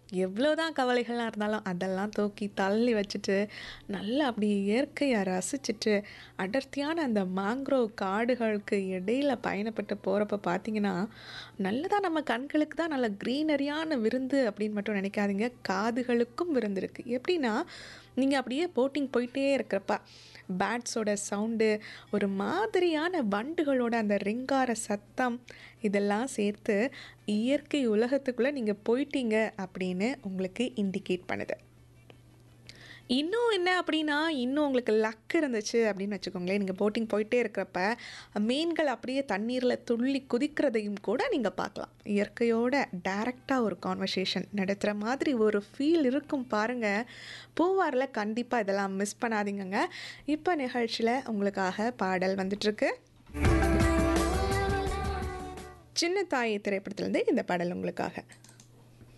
எவ்வளோதான் கவலைகள்லாம் இருந்தாலும் அதெல்லாம் தூக்கி தள்ளி வச்சுட்டு நல்லா அப்படி இயற்கையை ரசிச்சுட்டு அடர்த்தியான அந்த மேங்க்ரோவ் காடுகளுக்கு இடையில பயணப்பட்டு போகிறப்ப பார்த்தீங்கன்னா நல்லதாக நம்ம கண்களுக்கு தான் நல்ல க்ரீனரியான விருந்து அப்படின்னு மட்டும் நினைக்காதீங்க காதுகளுக்கும் விருந்து இருக்குது எப்படின்னா நீங்கள் அப்படியே போட்டிங் போயிட்டே இருக்கிறப்ப பேட்ஸோட சவுண்டு ஒரு மாதிரியான வண்டுகளோட அந்த ரிங்கார சத்தம் இதெல்லாம் சேர்த்து இயற்கை உலகத்துக்குள்ளே நீங்கள் போயிட்டீங்க அப்படின்னு உங்களுக்கு இண்டிகேட் பண்ணுது இன்னும் என்ன அப்படின்னா இன்னும் உங்களுக்கு லக் இருந்துச்சு அப்படின்னு வச்சுக்கோங்களேன் நீங்கள் போட்டிங் போயிட்டே இருக்கிறப்ப மீன்கள் அப்படியே தண்ணீரில் துள்ளி குதிக்கிறதையும் கூட நீங்கள் பார்க்கலாம் இயற்கையோட டைரெக்டாக ஒரு கான்வர்சேஷன் நடத்துகிற மாதிரி ஒரு ஃபீல் இருக்கும் பாருங்கள் பூவாரில் கண்டிப்பாக இதெல்லாம் மிஸ் பண்ணாதீங்கங்க இப்போ நிகழ்ச்சியில் உங்களுக்காக பாடல் வந்துட்டுருக்கு சின்ன தாய் திரைப்படத்துலேருந்து இந்த பாடல் உங்களுக்காக